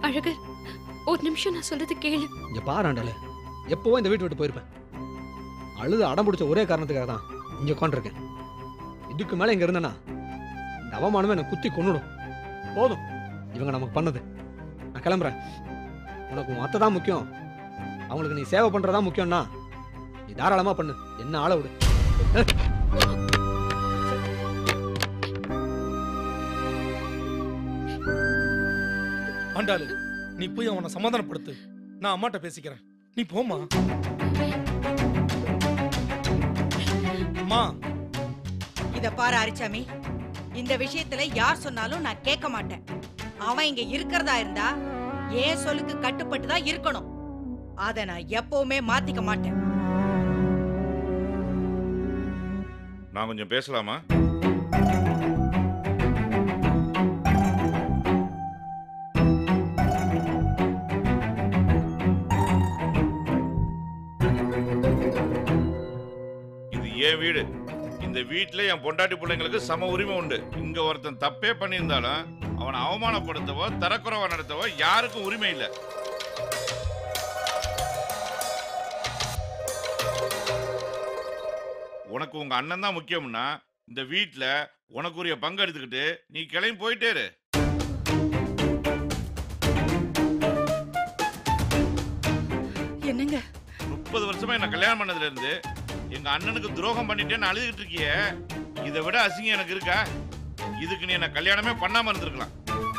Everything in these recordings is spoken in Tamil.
அழகர் ஒரு நிமிஷம் நான் சொல்றது கேளு இங்க பாரு ஆண்டாளு எப்பவோ இந்த வீட்டு விட்டு போயிருப்பேன் அழுது அடம் பிடிச்ச ஒரே காரணத்துக்காக தான் இங்க உட்காந்துருக்கேன் இதுக்கு மேல இங்க இருந்தேன்னா இந்த அவமானமே என்னை குத்தி கொன்னுடும் போதும் இவங்க நமக்கு பண்ணது நான் கிளம்புறேன் உனக்கு உன் அத்தை தான் முக்கியம் அவங்களுக்கு நீ சேவை பண்றதா முக்கியம்னா நீ தாராளமா பண்ணு என்ன ஆள விடு ஆண்டாளு நீ போய் அவனை சமாதானப்படுத்து நான் அம்மாட்ட பேசிக்கிறேன் நீ போம்மா அம்மா இத பாரு அரிச்சாமி இந்த விஷயத்துல யார் சொன்னாலும் நான் கேட்க மாட்டேன் அவன் இங்க இருக்கிறதா இருந்தா ஏன் சொல்லுக்கு கட்டுப்பட்டு தான் இருக்கணும் அத நான் எப்பவுமே மாத்திக்க மாட்டேன் நான் கொஞ்சம் பேசலாமா இது என் வீடு இந்த வீட்ல என் பொண்டாட்டி பிள்ளைங்களுக்கு சம உரிமை உண்டு இங்க ஒருத்தன் தப்பே பண்ணியிருந்தாலும் அவனை அவமானப்படுத்தவோ தரக்குறவா நடத்தவோ யாருக்கும் உரிமை இல்லை உனக்கு உங்க அண்ணன் தான் முக்கியம்னா இந்த வீட்ல உனக்குரிய பங்கு எடுத்துக்கிட்டு நீ கிளம்பி போயிட்டே இரு என்னங்க முப்பது வருஷமா என்ன கல்யாணம் பண்ணதுல இருந்து எங்க அண்ணனுக்கு துரோகம் பண்ணிட்டேன்னு அழுதுகிட்டு இருக்கியே இதை விட அசிங்கம் எனக்கு இருக்கா இதுக்கு நீ என்ன கல்யாணமே பண்ணாம இருந்திருக்கலாம்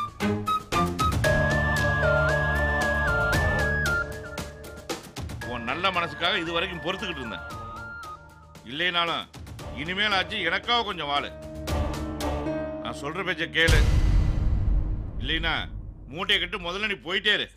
உன் நல்ல மனசுக்காக இது வரைக்கும் பொறுத்துக்கிட்டு இருந்தேன் இல்லைனாலும் இனிமேல் ஆச்சு எனக்காக கொஞ்சம் வாழு நான் சொல்ற பேச்ச கேளு இல்லைனா மூட்டையை கட்டு முதல்ல நீ போயிட்டே இரு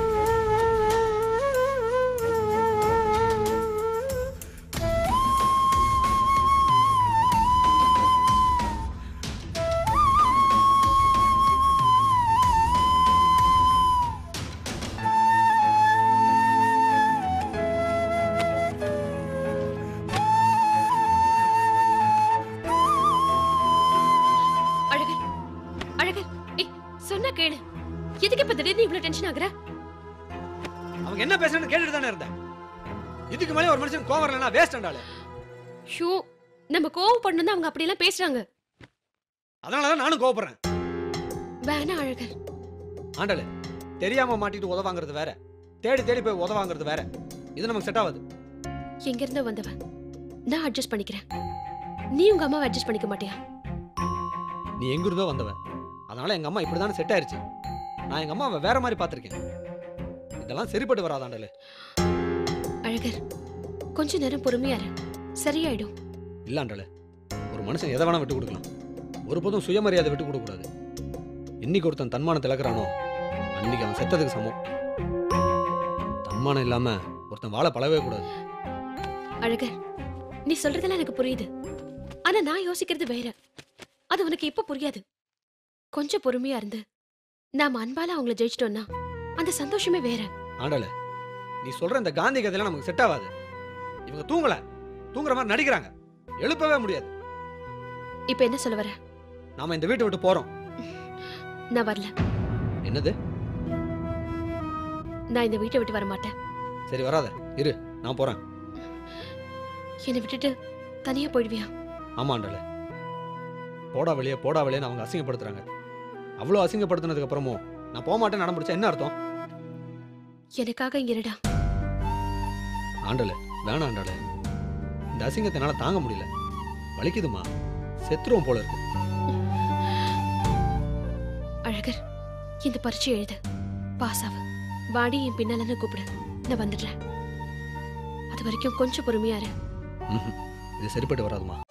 அழகர் அழகர் ஏய் சொன்னா கேளு எதுக்கு இப்ப திடீர்னு இவ்வளவு டென்ஷன் ஆகுற அவங்க என்ன பேசுறேன்னு கேட்டுட்டு தானே இருந்தேன் இதுக்கு மேலே ஒரு மனுஷன் கோவம் வரலன்னா வேஸ்ட் ஆண்டாளு ஷூ நம்ம கோவம் பண்ணணும் அவங்க அப்படியெல்லாம் பேசுறாங்க அதனால தான் நானும் கோவப்படுறேன் வேணா அழகர் ஆண்டாளு தெரியாம மாட்டிட்டு உதவாங்கிறது வேற தேடி தேடி போய் உதவாங்கிறது வேற இது நமக்கு செட் ஆகாது எங்க இருந்து வந்தவன் நான் அட்ஜஸ்ட் பண்ணிக்கிறேன் நீ உங்க அம்மாவை அட்ஜஸ்ட் பண்ணிக்க மாட்டியா நீ எங்கிருந்தோ வந்தவ அதனால எங்க அம்மா இப்படிதானே செட் ஆயிருச்சு நான் எங்க அம்மாவை வேற மாதிரி பார்த்திருக்கேன் இதெல்லாம் சரிப்பட்டு வராதாண்டலு அழகர் கொஞ்ச நேரம் பொறுமையா இரு சரியாயிடும் இல்லாண்டல ஒரு மனுஷன் எதை வேணா விட்டு கொடுக்கலாம் ஒருபோதும் சுயமரியாதை விட்டு கொடுக்க கூடாது இன்னைக்கு ஒருத்தன் தன்மானத்தை இழக்கிறானோ அன்னைக்கு அவன் செத்ததுக்கு சமம் தன்மானம் இல்லாம ஒருத்தன் வாழ பழவே கூடாது அழகர் நீ சொல்றதெல்லாம் எனக்கு புரியுது ஆனா நான் யோசிக்கிறது வேற அது உனக்கு இப்ப புரியாது கொஞ்சம் பொறுமையா இருந்து நாம அன்பால அவங்கள ஜெயிச்சிட்டோம்னா அந்த சந்தோஷமே வேற ஆண்டல நீ சொல்ற இந்த காந்தி கதையெல்லாம் நமக்கு செட் ஆகாது இவங்க தூங்கல தூங்குற மாதிரி நடிக்கிறாங்க எழுப்பவே முடியாது இப்ப என்ன சொல்ல வர நாம இந்த வீட்டை விட்டு போறோம் நான் வரல என்னது நான் இந்த வீட்டை விட்டு வர மாட்டேன் சரி வராத இரு நான் போறேன் என்னை விட்டுட்டு தனியா போயிடுவியா ஆமா ஆண்டல போடா வெளியே போடா வெளியேன்னு அவங்க அசிங்கப்படுத்துறாங்க அவ்வளோ அசிங்கப்படுத்தினதுக்கு அப்புறமும் நான் போக மாட்டேன் நடம் பிடிச்சா என்ன அர்த்தம் எனக்காக இங்க இருடா ஆண்டல வேணாம் ஆண்டல இந்த அசிங்கத்தை என்னால தாங்க முடியல வலிக்குதுமா செத்துருவோம் போல இருக்கு அழகர் இந்த பரீட்சை எழுது பாஸ் ஆகு வாடி என் பின்னாலன்னு கூப்பிடு நான் வந்துடுறேன் அது வரைக்கும் கொஞ்சம் பொறுமையா இரு ம்ஹும். இது சரிப்பட்டு வராதுமா